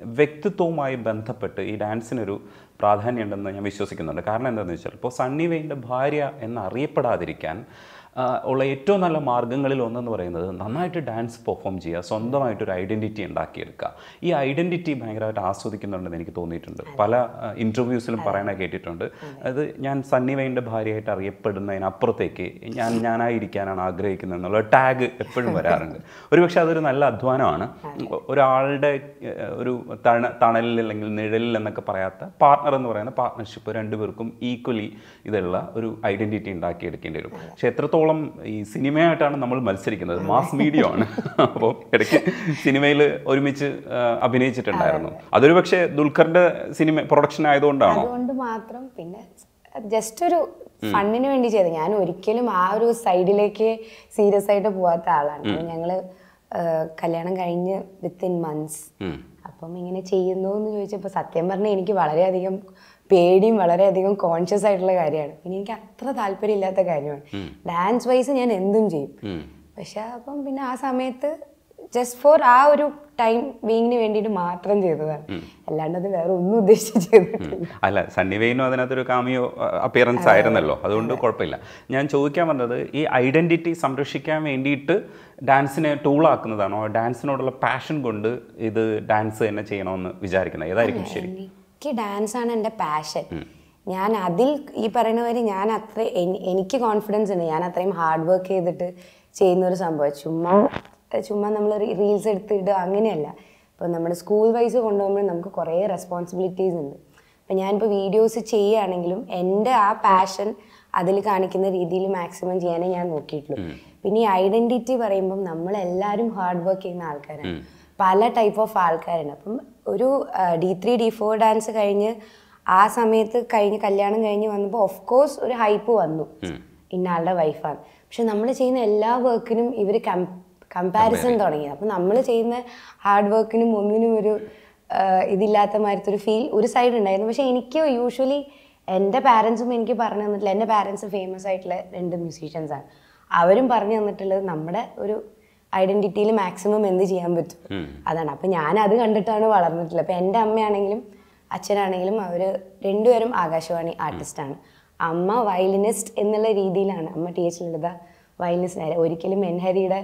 വ്യക്തിത്വവുമായി ബന്ധപ്പെട്ട് ഈ ഡാൻസിനൊരു പ്രാധാന്യമുണ്ടെന്ന് ഞാൻ വിശ്വസിക്കുന്നുണ്ട് കാരണം എന്താണെന്ന് വെച്ചാൽ ഇപ്പോൾ സണ്ണി വെയിൻ്റെ ഭാര്യ എന്നറിയപ്പെടാതിരിക്കാൻ ആ, ഉള്ള ഏറ്റവും നല്ല മാർഗ്ഗങ്ങളിൽ ഒന്നെന്ന് പറയുന്നത് നന്നായിട്ട് ഡാൻസ് പെർഫോം ചെയ്യുക സ്വന്തമായിട്ടൊരു ഐഡൻറ്റിറ്റി ഉണ്ടാക്കിയെടുക്കുക ഈ ഐഡൻറ്റിറ്റി ഭയങ്കരമായിട്ട് ആസ്വദിക്കുന്നുണ്ടെന്ന് എനിക്ക് തോന്നിയിട്ടുണ്ട് പല ഇൻ്റർവ്യൂസിലും പറയണ കേട്ടിട്ടുണ്ട് അത് ഞാൻ സണ്ണി വെയിൻ്റെ ഭാര്യയായിട്ട് അറിയപ്പെടുന്നതിനപ്പുറത്തേക്ക് ഞാൻ ഞാനായിരിക്കാനാണ് ആഗ്രഹിക്കുന്നത് എന്നുള്ള ടാഗ് എപ്പോഴും വരാറുണ്ട് ഒരുപക്ഷെ അതൊരു നല്ല അധ്വാനമാണ് ഒരാളുടെ ഏഹ്, ഒരു തണ തണലിൽ അല്ലെങ്കിൽ നിഴലിൽ എന്നൊക്കെ പറയാത്ത പാർട്ണർ എന്ന് പറയുന്ന പാർട്ട്ണർഷിപ്പ് രണ്ടുപേർക്കും ഈക്വലി ഇതുള്ള ഒരു ഐഡൻറ്റിറ്റി ഉണ്ടാക്കിയെടുക്കേണ്ടി വരും പക്ഷെ എത്രത്തോളം ഈ സിനിമയായിട്ടാണ് നമ്മൾ മത്സരിക്കുന്നത് മാസ് മീഡിയ ആണ് അപ്പോൾ ഇടയ്ക്ക് സിനിമയിൽ ഒരുമിച്ച് ആ, അഭിനയിച്ചിട്ടുണ്ടായിരുന്നു അതൊരു പക്ഷേ ദുൽഖറിന്റെ സിനിമ പ്രൊഡക്ഷൻ ആയതുകൊണ്ടാണോ അതുകൊണ്ട് മാത്രം പിന്നെ ജസ്റ്റ് ഒരു ഫണ്ടിന് വേണ്ടി ചെയ്ത് ഞാൻ ഒരിക്കലും ആ ഒരു സൈഡിലേക്ക് സീരിയസ് ആയിട്ട് പോവാത്ത ആളാണ് അപ്പൊ ഞങ്ങള് ആ, കല്യാണം കഴിഞ്ഞ് വിത്തിൻ മന്ത്സ് ഉം. അപ്പം ഇങ്ങനെ ചെയ്യുന്നു എന്ന് ചോദിച്ചപ്പോൾ സത്യം പറഞ്ഞാൽ എനിക്ക് വളരെയധികം പേടിയും വളരെയധികം കോൺഷ്യസ് ആയിട്ടുള്ള കാര്യമാണ് പിന്നെ എനിക്ക് അത്ര താല്പര്യമില്ലാത്ത കാര്യമാണ് ഡാൻസ് വൈസ് ഞാൻ എന്തും ചെയ്യും ഉം. പക്ഷെ അപ്പം പിന്നെ ആ സമയത്ത് ജസ്റ്റ് ഫോർ ആ ഒരു ടൈം ബീങ്ങിന് വേണ്ടിയിട്ട് മാത്രം ചെയ്തതാണ് അല്ലാണ്ട് അത് വേറെ ഒന്നും ഉദ്ദേശിച്ച് ചെയ്തിട്ടില്ല അല്ല സണ്ണി വെയിനും അതിനകത്തൊരു കാമിയോ അപ്പിയറൻസ് ആയിരുന്നല്ലോ അതുകൊണ്ട് കുഴപ്പമില്ല ഞാൻ ചോദിക്കാൻ വന്നത് ഈ ഐഡന്റിറ്റി സംരക്ഷിക്കാൻ വേണ്ടിയിട്ട് ഡാൻസിനെ ടൂളാക്കുന്നതാണോ ഡാൻസിനോടുള്ള പാഷൻ കൊണ്ട് ഇത് ഡാൻസ് തന്നെ ചെയ്യണമെന്ന് വിചാരിക്കുന്നത് ഏതായിരിക്കും ശരി എനിക്ക് ഡാൻസ് ആണ് എൻ്റെ പാഷൻ ഞാൻ അതിൽ ഈ പറയുന്ന പോലെ ഞാൻ അത്ര എനി- എനിക്ക് കോൺഫിഡൻസ് ഉണ്ട് ഞാൻ അത്രയും ഹാർഡ് വർക്ക് ചെയ്തിട്ട് ചെയ്യുന്ന ഒരു സംഭവം ചുമ്മാ ചുമ്മാ നമ്മൾ റീൽസ് എടുത്തിട്ട് അങ്ങനെയല്ല ഇപ്പോൾ നമ്മുടെ സ്കൂൾ വൈസ് കൊണ്ടുപോകുമ്പോൾ നമുക്ക് കുറേ റെസ്പോൺസിബിലിറ്റീസ് ഉണ്ട് അപ്പം ഞാനിപ്പോൾ വീഡിയോസ് ചെയ്യുകയാണെങ്കിലും എൻ്റെ ആ പാഷൻ അതിൽ കാണിക്കുന്ന രീതിയിൽ മാക്സിമം ചെയ്യാനേ ഞാൻ നോക്കിയിട്ടുള്ളൂ പിന്നെ ഈ ഐഡൻറ്റിറ്റി പറയുമ്പം നമ്മളെല്ലാവരും ഹാർഡ് വർക്ക് ചെയ്യുന്ന ആൾക്കാരാണ് പല ടൈപ്പ് ഓഫ് ആൾക്കാരുണ്ട് അപ്പം ഒരു D three D four dance കഴിഞ്ഞ് ആ സമയത്ത് കഴിഞ്ഞ് കല്യാണം കഴിഞ്ഞ് വന്നപ്പോൾ ഓഫ് കോഴ്സ് ഒരു ഹൈപ്പ് വന്നു ഇന്നാളുടെ വൈഫാണ് പക്ഷെ നമ്മൾ ചെയ്യുന്ന എല്ലാ വർക്കിനും ഇവർ കമ്പാരിസൺ തുടങ്ങി അപ്പം നമ്മൾ ചെയ്യുന്ന ഹാർഡ് വർക്കിനും ഒന്നിനും ഒരു ആ, ഇതില്ലാത്ത മാതിരത്തെ ഒരു ഫീൽ ഒരു സൈഡ് ഉണ്ടായിരുന്നു പക്ഷെ എനിക്ക് യൂഷ്വലി എൻ്റെ പാരൻസും എനിക്ക് പറഞ്ഞു തന്നിട്ടില്ല എൻ്റെ പാരൻസ് ഫേമസ് ആയിട്ടുള്ള രണ്ട് മ്യൂസീഷ്യൻസ് ആണ് അവരും പറഞ്ഞു തന്നിട്ടുള്ളത് നമ്മുടെ ഒരു ഐഡന്റിറ്റിയിൽ മാക്സിമം എന്ത് ചെയ്യാൻ പറ്റും അതാണ് അപ്പം ഞാൻ അത് കണ്ടിട്ടാണ് വളർന്നിട്ടുള്ളത് അപ്പം എൻ്റെ അമ്മയാണെങ്കിലും അച്ഛനാണെങ്കിലും അവർ രണ്ടുപേരും ആകാശവാണി ആർട്ടിസ്റ്റാണ് അമ്മ വയലിനിസ്റ്റ് എന്നുള്ള രീതിയിലാണ് അമ്മ ടി എച്ച് ലളിത വയലിനിസ്റ്റ് ഒരിക്കലും മെൻഹരിയുടെ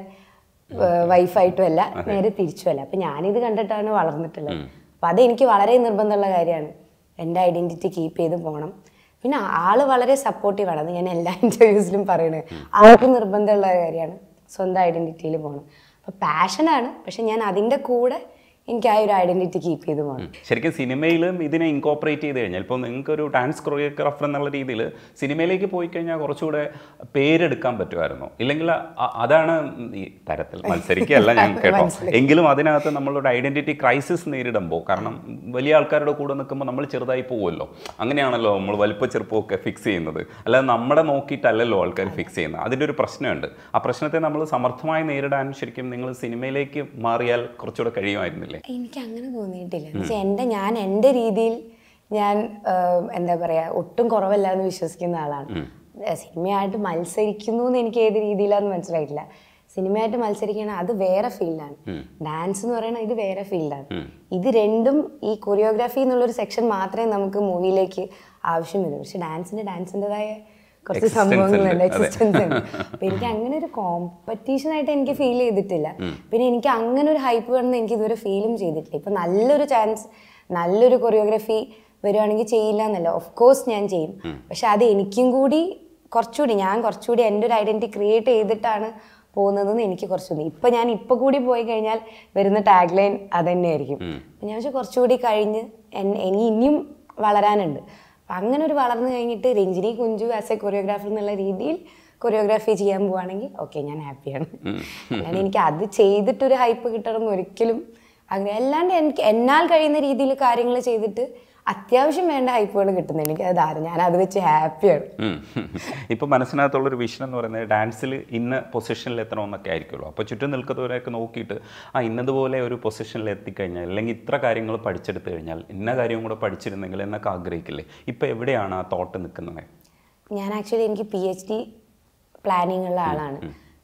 വൈഫായിട്ടും അല്ല നേരെ തിരിച്ചുമല്ല അപ്പം ഞാനിത് കണ്ടിട്ടാണ് വളർന്നിട്ടുള്ളത് അപ്പം അതെനിക്ക് വളരെ നിർബന്ധമുള്ള കാര്യമാണ് എൻ്റെ ഐഡന്റിറ്റി കീപ്പ് ചെയ്ത് പോകണം പിന്നെ ആള് വളരെ സപ്പോർട്ടീവാണ് അത് ഞാൻ എല്ലാ ഇൻ്റർവ്യൂസിലും പറയുന്നത് ആൾക്ക് നിർബന്ധമുള്ള കാര്യമാണ് സ്വന്തം ഐഡന്റിറ്റിയിൽ പോകണം അപ്പോൾ പാഷനാണ് പക്ഷെ ഞാൻ അതിൻ്റെ കൂടെ എനിക്ക് ആ ഒരു ഐഡന്റിറ്റി കീപ്പ് ചെയ്ത് പോകണം ശരിക്കും സിനിമയിലും ഇതിനെ ഇൻകോപ്പറേറ്റ് ചെയ്ത് കഴിഞ്ഞാൽ ഇപ്പോൾ നിങ്ങൾക്കൊരു ഡാൻസ് കൊറിയോഗ്രാഫർ എന്നുള്ള രീതിയിൽ സിനിമയിലേക്ക് പോയി കഴിഞ്ഞാൽ കുറച്ചുകൂടെ പേരെടുക്കാൻ പറ്റുമായിരുന്നു ഇല്ലെങ്കിൽ അ- അതാണ് ഈ തരത്തിൽ മത്സരിക്കുകയല്ല ഞാൻ കേട്ടോ എങ്കിലും അതിനകത്ത് നമ്മളൊരു ഐഡന്റിറ്റി ക്രൈസിസ് നേരിടുമ്പോൾ കാരണം വലിയ ആൾക്കാരുടെ കൂടെ നിൽക്കുമ്പോൾ നമ്മൾ ചെറുതായി പോകുമല്ലോ അങ്ങനെയാണല്ലോ നമ്മൾ വലിപ്പ ചെറുപ്പമൊക്കെ ഫിക്സ് ചെയ്യുന്നത് അല്ലാതെ നമ്മുടെ നോക്കിയിട്ടല്ലല്ലോ ആൾക്കാർ ഫിക്സ് ചെയ്യുന്നത് അതിൻ്റെ ഒരു പ്രശ്നമുണ്ട് ആ പ്രശ്നത്തെ നമ്മൾ സമർത്ഥമായി നേരിടാൻ ശരിക്കും നിങ്ങൾ സിനിമയിലേക്ക് മാറിയാൽ കുറച്ചുകൂടെ കഴിയുമായിരുന്നില്ലേ എനിക്ക് അങ്ങനെ തോന്നിയിട്ടില്ല എന്നുവെച്ചാൽ എൻ്റെ ഞാൻ എൻ്റെ രീതിയിൽ ഞാൻ ആഹ്, എന്താ പറയാ ഒട്ടും കുറവല്ല എന്ന് വിശ്വസിക്കുന്ന ആളാണ് ഏഹ്, സിനിമയായിട്ട് മത്സരിക്കുന്നു എന്ന് എനിക്ക് ഏത് രീതിയിലാന്ന് മനസ്സിലായിട്ടില്ല സിനിമയായിട്ട് മത്സരിക്കുകയാണെങ്കിൽ അത് വേറെ ഫീൽഡാണ് ഡാൻസ് എന്ന് പറയുന്നത് ഇത് വേറെ ഫീൽഡാണ് ഇത് രണ്ടും ഈ കൊറിയോഗ്രാഫി എന്നുള്ളൊരു സെക്ഷൻ മാത്രമേ നമുക്ക് മൂവിയിലേക്ക് ആവശ്യം വരൂ പക്ഷെ ഡാൻസിന് ഡാൻസിൻ്റെതായ കുറച്ച് Existence സംഭവങ്ങളുണ്ട് ഉണ്ട്, അതെ. എക്സിസ്റ്റൻസ് ഉണ്ട് അപ്പൊ എനിക്ക് അങ്ങനെ ഒരു കോമ്പറ്റീഷൻ ആയിട്ട് എനിക്ക് ഫീൽ ചെയ്തിട്ടില്ല പിന്നെ എനിക്ക് അങ്ങനെ ഒരു ഹൈപ്പ് വേണമെന്ന് എനിക്ക് ഇതുവരെ ഫീലും ചെയ്തിട്ടില്ല ഇപ്പൊ നല്ലൊരു ചാൻസ് നല്ലൊരു കൊറിയോഗ്രഫി വരുവാണെങ്കിൽ ചെയ്യില്ല എന്നല്ല ഓഫ് കോഴ്സ് ഞാൻ ചെയ്യും പക്ഷെ അത് എനിക്കും കൂടി കുറച്ചുകൂടി ഞാൻ കുറച്ചുകൂടി എൻ്റെ ഒരു ഐഡന്റിറ്റി ക്രിയേറ്റ് ചെയ്തിട്ടാണ് പോകുന്നതെന്ന് എനിക്ക് കുറച്ചുകൂടി ഇപ്പൊ ഞാൻ ഇപ്പൊ കൂടി പോയി കഴിഞ്ഞാൽ വരുന്ന ടാഗ് ലൈൻ അത് തന്നെയായിരിക്കും അപ്പൊ ഞാൻ പക്ഷെ കുറച്ചുകൂടി കഴിഞ്ഞ് എൻ- എനിക്ക് ഇനിയും വളരാനുണ്ട് അപ്പൊ അങ്ങനെ ഒരു വളർന്നു കഴിഞ്ഞിട്ട് Ranjini Kunchu as a choreographer എന്നുള്ള രീതിയിൽ കൊറിയോഗ്രാഫി ചെയ്യാൻ പോവാണെങ്കിൽ ഓക്കെ ഞാൻ ഹാപ്പിയാണ് അല്ലാണ്ട് എനിക്ക് അത് ചെയ്തിട്ടൊരു ഹൈപ്പ് കിട്ടണം എന്ന് ഒരിക്കലും അങ്ങനെ അല്ലാണ്ട് എനിക്ക് എന്നാൽ കഴിയുന്ന രീതിയിൽ കാര്യങ്ങൾ ചെയ്തിട്ട് അത്യാവശ്യം വേണ്ട ഹൈപ്പുകൾ കിട്ടുന്നുണ്ട് എനിക്ക് അത് ധാരണ ഞാൻ അത് വെച്ച് ഹാപ്പിയാണ് ഇപ്പോൾ മനസ്സിനകത്തുള്ളൊരു വിഷൻ എന്ന് പറയുന്നത് ഡാൻസിൽ ഇന്ന പൊസിഷനിൽ എത്തണമെന്നൊക്കെ ആയിരിക്കുമല്ലോ അപ്പോൾ ചുറ്റും നിൽക്കുന്നവരെയൊക്കെ നോക്കിയിട്ട് ആ ഇന്നതുപോലെ ഒരു പൊസിഷനിൽ എത്തിക്കഴിഞ്ഞാൽ അല്ലെങ്കിൽ ഇത്ര കാര്യങ്ങൾ പഠിച്ചെടുത്തു കഴിഞ്ഞാൽ ഇന്ന കാര്യം കൂടെ പഠിച്ചിരുന്നെങ്കിൽ എന്നൊക്കെ ആഗ്രഹിക്കില്ലേ ഇപ്പോൾ എവിടെയാണ് ആ തോട്ട് നിൽക്കുന്നത് ഞാൻ ആക്ച്വലി എനിക്ക് പി എച്ച് ഡി പ്ലാനിങ് ഉള്ള ആളാണ്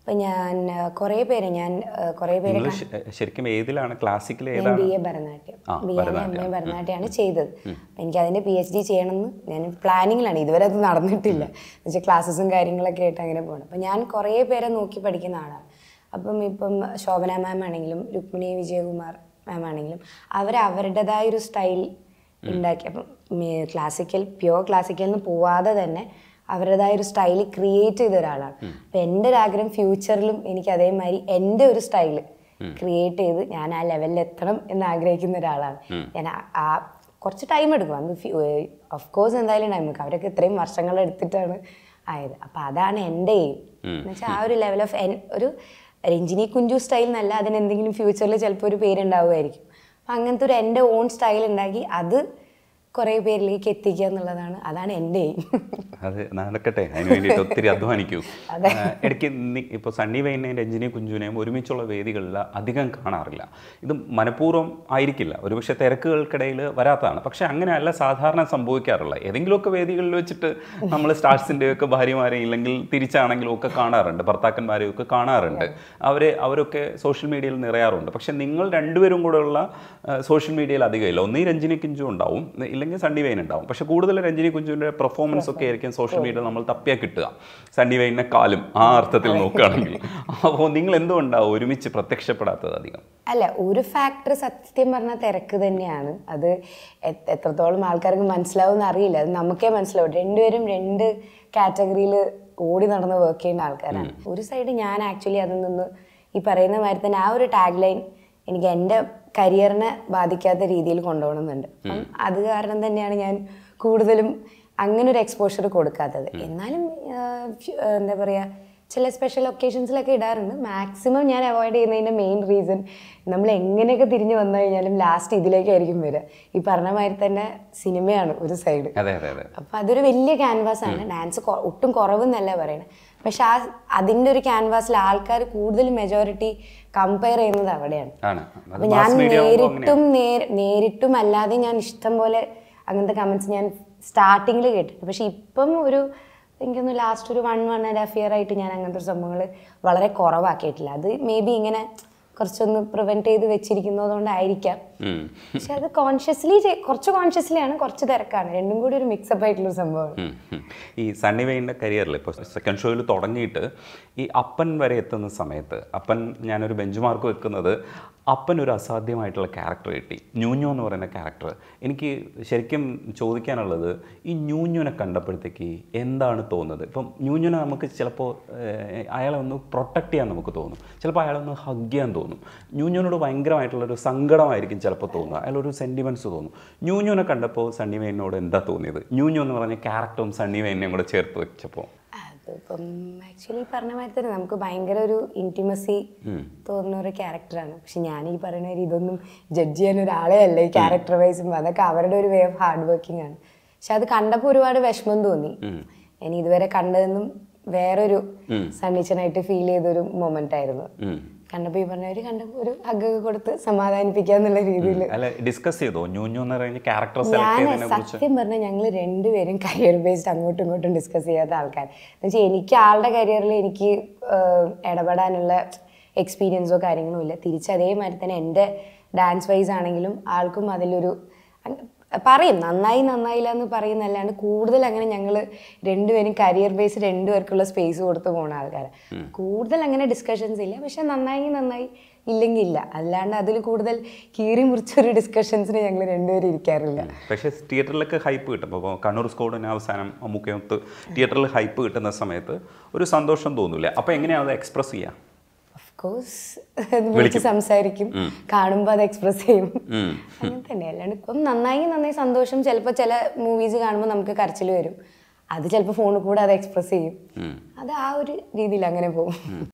അപ്പം ഞാൻ ആ, കുറേ പേര് ഞാൻ ആ, കുറേ പേര് നിങ്ങൾ ശരിക്കും ഏതിലാണ് ക്ലാസിക്കൽ ഞാൻ ഏതാണ് ബി എ ഭരതനാട്യം ആ, ബി എ എം എ ഭരതനാട്യമാണ് ചെയ്തത് അപ്പം എനിക്ക് അതിൻ്റെ പി എച്ച് ഡി ചെയ്യണമെന്ന് ഞാൻ പ്ലാനിങ്ങിലാണ് ഇതുവരെ അത് നടന്നിട്ടില്ല എന്നുവെച്ചാൽ ക്ലാസ്സസും കാര്യങ്ങളൊക്കെ ആയിട്ട് അങ്ങനെ പോകണം അപ്പം ഞാൻ കുറേ പേരെ നോക്കി പഠിക്കുന്ന ആളാണ് അപ്പം ഇപ്പം ശോഭന മാം ആണെങ്കിലും രുക്മിണി വിജയകുമാർ മാം ആണെങ്കിലും അവർ അവരുടേതായ ഒരു സ്റ്റൈൽ ഉണ്ടാക്കി അപ്പം ക്ലാസിക്കൽ പ്യുവർ ക്ലാസിക്കൽ നിന്ന് പോവാതെ തന്നെ അവരുടേതായ ഒരു സ്റ്റൈൽ ക്രിയേറ്റ് ചെയ്ത ഒരാളാണ് അപ്പം എൻ്റെ ഒരു ആഗ്രഹം ഫ്യൂച്ചറിലും എനിക്ക് അതേമാതിരി എൻ്റെ ഒരു സ്റ്റൈല് ക്രിയേറ്റ് ചെയ്ത് ഞാൻ ആ ലെവലിൽ എത്തണം എന്ന് ആഗ്രഹിക്കുന്ന ഒരാളാണ് ഞാൻ ആ- ആ കുറച്ച് ടൈം എടുക്കും അന്ന് ഓഫ് കോഴ്സ് എന്തായാലും ടൈം എടുക്കും അവരൊക്കെ ഇത്രയും വർഷങ്ങൾ എടുത്തിട്ടാണ് ആയത് അപ്പം അതാണ് എൻ്റെ എയിം എന്നുവെച്ചാൽ ആ ഒരു ലെവൽ ഓഫ് ഒരു രഞ്ജിനി കുഞ്ചു സ്റ്റൈൽ എന്നല്ല അതിന് എന്തെങ്കിലും ഫ്യൂച്ചറിൽ ചിലപ്പോൾ ഒരു പേരുണ്ടാവുമായിരിക്കും അപ്പം അങ്ങനത്തെ ഒരു എൻ്റെ ഓൺ സ്റ്റൈൽ ഉണ്ടാക്കി അത് കുറേ പേരിലേക്ക് എത്തിക്കുക എന്നുള്ളതാണ് അതാണ് എൻ്റെ എയിം അത് നടക്കട്ടെ അതിന് വേണ്ടിയിട്ട് ഒത്തിരി അധ്വാനിക്കൂ ആ, ഇടയ്ക്ക് നി- ഇപ്പോൾ സണ്ണി വൈനെയും രഞ്ജിനി കുഞ്ചുവിനെയും ഒരുമിച്ചുള്ള വേദികളിൽ അധികം കാണാറില്ല ഇത് മനഃപൂർവ്വം ആയിരിക്കില്ല ഒരുപക്ഷെ തിരക്കുകൾക്കിടയിൽ വരാത്തതാണ് പക്ഷെ അങ്ങനെയല്ല സാധാരണ സംഭവിക്കാറുള്ള ഏതെങ്കിലുമൊക്കെ വേദികളിൽ വെച്ചിട്ട് നമ്മൾ സ്റ്റാർസിൻ്റെ ഒക്കെ ഭാര്യമാരെയും ഇല്ലെങ്കിൽ തിരിച്ചാണെങ്കിലും ഒക്കെ കാണാറുണ്ട് ഭർത്താക്കന്മാരെയും ഒക്കെ കാണാറുണ്ട് അവരെ അവരൊക്കെ സോഷ്യൽ മീഡിയയിൽ നിറയാറുണ്ട് പക്ഷെ നിങ്ങൾ രണ്ടുപേരും കൂടെയുള്ള സോഷ്യൽ മീഡിയയിൽ അധികമില്ല ഒന്നീ രഞ്ജിനി കുഞ്ചു ഉണ്ടാവും ഇല്ലെങ്കിൽ സണ്ണി വെയിൻ ഉണ്ടാവും പക്ഷെ കൂടുതൽ രഞ്ജിനി കുഞ്ചുവിൻ്റെ പെർഫോമൻസ് ഒക്കെ ആയിരിക്കും സോഷ്യൽ മീഡിയയിൽ നമ്മൾ തപ്പിയാൽ കിട്ടുക സണ്ണി വെയിനെ കാലും ആ അർത്ഥത്തിൽ നോക്കുകയാണെങ്കിൽ അപ്പോൾ നിങ്ങൾ എന്തുകൊണ്ടാവും ഒരുമിച്ച് പ്രത്യക്ഷപ്പെടാത്തത് അധികം അല്ല ഒരു ഫാക്ടർ സത്യം പറഞ്ഞാൽ തിരക്ക് തന്നെയാണ് അത് എ- എത്രത്തോളം ആൾക്കാർക്ക് മനസ്സിലാവും അറിയില്ല അത് നമുക്കേ മനസ്സിലാവും രണ്ടുപേരും രണ്ട് കാറ്റഗറിയിൽ ഓടി നടന്ന് വർക്ക് ചെയ്യുന്ന ആൾക്കാരാണ് ഒരു സൈഡ് ഞാൻ ആക്ച്വലി അതിൽ നിന്ന് ഈ പറയുന്ന മാതിരി തന്നെ ആ ഒരു ടാഗ് ലൈൻ എനിക്ക് എൻ്റെ കരിയറിനെ ബാധിക്കാത്ത രീതിയിൽ കൊണ്ടുപോകണമെന്നുണ്ട് അപ്പം അത് കാരണം തന്നെയാണ് ഞാൻ കൂടുതലും അങ്ങനെ ഒരു എക്സ്പോഷർ കൊടുക്കാത്തത് എന്നാലും ആ, ഫ്യു- ആ, എന്താ പറയുക ചില സ്പെഷ്യൽ ഒക്കേഷൻസിലൊക്കെ ഇടാറുണ്ട് മാക്സിമം ഞാൻ അവോയ്ഡ് ചെയ്യുന്നതിൻ്റെ മെയിൻ റീസൺ നമ്മൾ എങ്ങനെയൊക്കെ തിരിഞ്ഞു വന്നു കഴിഞ്ഞാലും ലാസ്റ്റ് ഇതിലേക്കായിരിക്കും വരിക ഈ പറഞ്ഞ മാതിരി തന്നെ സിനിമയാണ് ഒരു സൈഡ് അതെ അതെ അതെ അപ്പോൾ അതൊരു വലിയ ക്യാൻവാസ് ആണ് ഡാൻസ് ഒട്ടും കുറവെന്നല്ല പറയണത് പക്ഷെ ആ അതിൻ്റെ ഒരു ക്യാൻവാസിൽ ആൾക്കാർ കൂടുതൽ മെജോറിറ്റി കമ്പയർ ചെയ്യുന്നത് അവിടെയാണ് ആണ് അത് അപ്പൊ ഞാൻ mass media ആവുമ്പോൾ അങ്ങനെയാ. നേരിട്ടും നേർ- നേരിട്ടും അല്ലാതെ ഞാൻ ഇഷ്ടം പോലെ അങ്ങനത്തെ കമന്റ്സ് ഞാൻ സ്റ്റാർട്ടിങ്ങിൽ കേട്ടിട്ടുണ്ട് പക്ഷെ ഇപ്പം ഒരു എനിക്കൊന്ന് ലാസ്റ്റ് ഒരു one one and half year ആയിട്ട് ഞാൻ അങ്ങനത്തെ സംഭവങ്ങൾ വളരെ കുറവാക്കിയിട്ടില്ല അത് മേ ബി ഇങ്ങനെ കുറച്ചൊന്ന് പ്രിവെന്റ് ചെയ്ത് വെച്ചിരിക്കുന്നതുകൊണ്ടായിരിക്കാം ഉം. പക്ഷെ അത് കോൺഷ്യസ്ലി കുറച്ച് കോൺഷ്യസ്ലി ആണ് കുറച്ച് തിരക്കാണ് രണ്ടും കൂടി ഒരു മിക്സപ്പ് ആയിട്ടുള്ള ഒരു സംഭവമാണ് ഉം, ഉം. ഈ സണ്ണി വെയിൻ്റെ കരിയറിൽ ഇപ്പോൾ സെക്കൻഡ് ഷോയിൽ തുടങ്ങിയിട്ട് ഈ അപ്പൻ വരെ എത്തുന്ന സമയത്ത് അപ്പൻ ഞാനൊരു ബെഞ്ച് മാർക്ക് വെക്കുന്നത് അപ്പൻ ഒരു അസാധ്യമായിട്ടുള്ള ക്യാരക്ടർ കിട്ടി ന്യൂഞ്ഞു എന്ന് പറയുന്ന ക്യാരക്ടർ എനിക്ക് ശരിക്കും ചോദിക്കാനുള്ളത് ഈ ന്യൂഞ്ഞുനെ കണ്ടപ്പോഴത്തേക്ക് എന്താണ് തോന്നുന്നത് ഇപ്പം ന്യൂഞ്ഞുനെ നമുക്ക് ചിലപ്പോൾ ഏഹ്, അയാളെ ഒന്ന് പ്രൊട്ടക്റ്റ് ചെയ്യാൻ നമുക്ക് തോന്നും ചിലപ്പോൾ അയാളെ ഒന്ന് ഹഗ് ചെയ്യാൻ തോന്നും ന്യൂഞ്ഞുനോട് ഭയങ്കരമായിട്ടുള്ളൊരു സങ്കടമായിരിക്കും ചിലപ്പോൾ തോന്നുക അയാളൊരു സെൻറ്റിമെൻറ്റ്സ് തോന്നും ന്യൂഞ്ഞുനെ കണ്ടപ്പോൾ സണ്ണി വെയിനോട് എന്താ തോന്നിയത് ന്യൂഞ്ഞു എന്ന് പറഞ്ഞ ക്യാരക്ടറും സണ്ണി വെയിനെയും കൂടെ ചേർത്ത് വെച്ചപ്പോൾ അതിപ്പം ആക്ച്വലി പറഞ്ഞ മാതിരി തന്നെ നമുക്ക് ഭയങ്കര ഒരു ഇൻറ്റിമസി തോന്നുന്ന ഒരു ക്യാരക്ടറാണ് പക്ഷെ ഞാൻ ഈ പറയുന്ന ഒരു ഇതൊന്നും ജഡ്ജ് ചെയ്യാൻ ഒരാളെ അല്ല ഈ ക്യാരക്ടർ വൈസും അതൊക്കെ അവരുടെ ഒരു വേ ഓഫ് ഹാർഡ് വർക്കിംഗ് ആണ് പക്ഷെ അത് കണ്ടപ്പോൾ ഒരുപാട് വിഷമം തോന്നി ഞാൻ ഇതുവരെ കണ്ടതെന്നും വേറൊരു സണ്ണിച്ചനായിട്ട് ഫീൽ ചെയ്തൊരു മൊമെന്റ് ആയിരുന്നു കണ്ടപ്പോൾ ഈ പറഞ്ഞവര് കണ്ടപ്പോൾ ഒരു ഹഗ്ഗൊക്കെ കൊടുത്ത് സമാധാനിപ്പിക്കുക എന്നുള്ള രീതിയിൽ അല്ല ഡിസ്കസ് ചെയ്തോ ന്യൂഞ്ഞു എന്ന് പറയുന്ന ക്യാരക്ടർ സെലക്ട് ഞാൻ ചെയ്തതിനെ കുറിച്ച് സത്യം പറഞ്ഞാൽ ഞങ്ങൾ രണ്ടുപേരും കരിയർ ബേസ്ഡ് അങ്ങോട്ടും ഇങ്ങോട്ടും ഡിസ്കസ് ചെയ്യാത്ത ആൾക്കാർ എന്നുവെച്ചാൽ എനിക്ക് ആളുടെ കരിയറിൽ എനിക്ക് ആഹ്, ഇടപെടാനുള്ള എക്സ്പീരിയൻസോ കാര്യങ്ങളോ ഇല്ല തിരിച്ച് അതേമാതിരി തന്നെ എൻ്റെ ഡാൻസ് വൈസ് ആണെങ്കിലും ആൾക്കും അതിലൊരു അങ് പറയും നന്നായി നന്നായില്ല എന്ന് പറയുന്നല്ലാണ്ട് കൂടുതൽ അങ്ങനെ ഞങ്ങൾ രണ്ടുപേരും കരിയർ ബേസ് രണ്ടുപേർക്കുള്ള സ്പേസ് കൊടുത്ത് പോണ ആൾക്കാരാണ് കൂടുതൽ അങ്ങനെ ഡിസ്കഷൻസ് ഇല്ല പക്ഷെ നന്നായി നന്നായി ഇല്ലെങ്കിൽ ഇല്ല അല്ലാണ്ട് അതിൽ കൂടുതൽ കീറി മുറിച്ചൊരു ഡിസ്കഷൻസിന് ഞങ്ങൾ രണ്ടുപേരും ഇരിക്കാറില്ല പക്ഷേ തിയേറ്ററിലൊക്കെ ഹൈപ്പ് കിട്ടും അപ്പോൾ കണ്ണൂർ സ്കോഡിന് അവസാനം മുഖ്യമത്ത് തിയേറ്ററിൽ ഹൈപ്പ് കിട്ടുന്ന സമയത്ത് ഒരു സന്തോഷം തോന്നില്ല അപ്പോൾ എങ്ങനെയാണ് അത് എക്സ്പ്രസ് ചെയ്യുക ഓഫ് കോഴ്സ് വിളിച്ച് സംസാരിക്കും കാണുമ്പോൾ അത് എക്സ്പ്രസ് ചെയ്യും ഉം. അങ്ങനെ തന്നെ അല്ലാണ്ട് ഇപ്പം നന്നായി നന്നായി സന്തോഷം ചിലപ്പോൾ ചില മൂവീസ് കാണുമ്പോൾ നമുക്ക് കരച്ചിൽ വരും അത് ചിലപ്പോൾ ഫോണിൽ കൂടെ അത് എക്സ്പ്രസ് ചെയ്യും അത് ആ ഒരു രീതിയിൽ അങ്ങനെ പോകും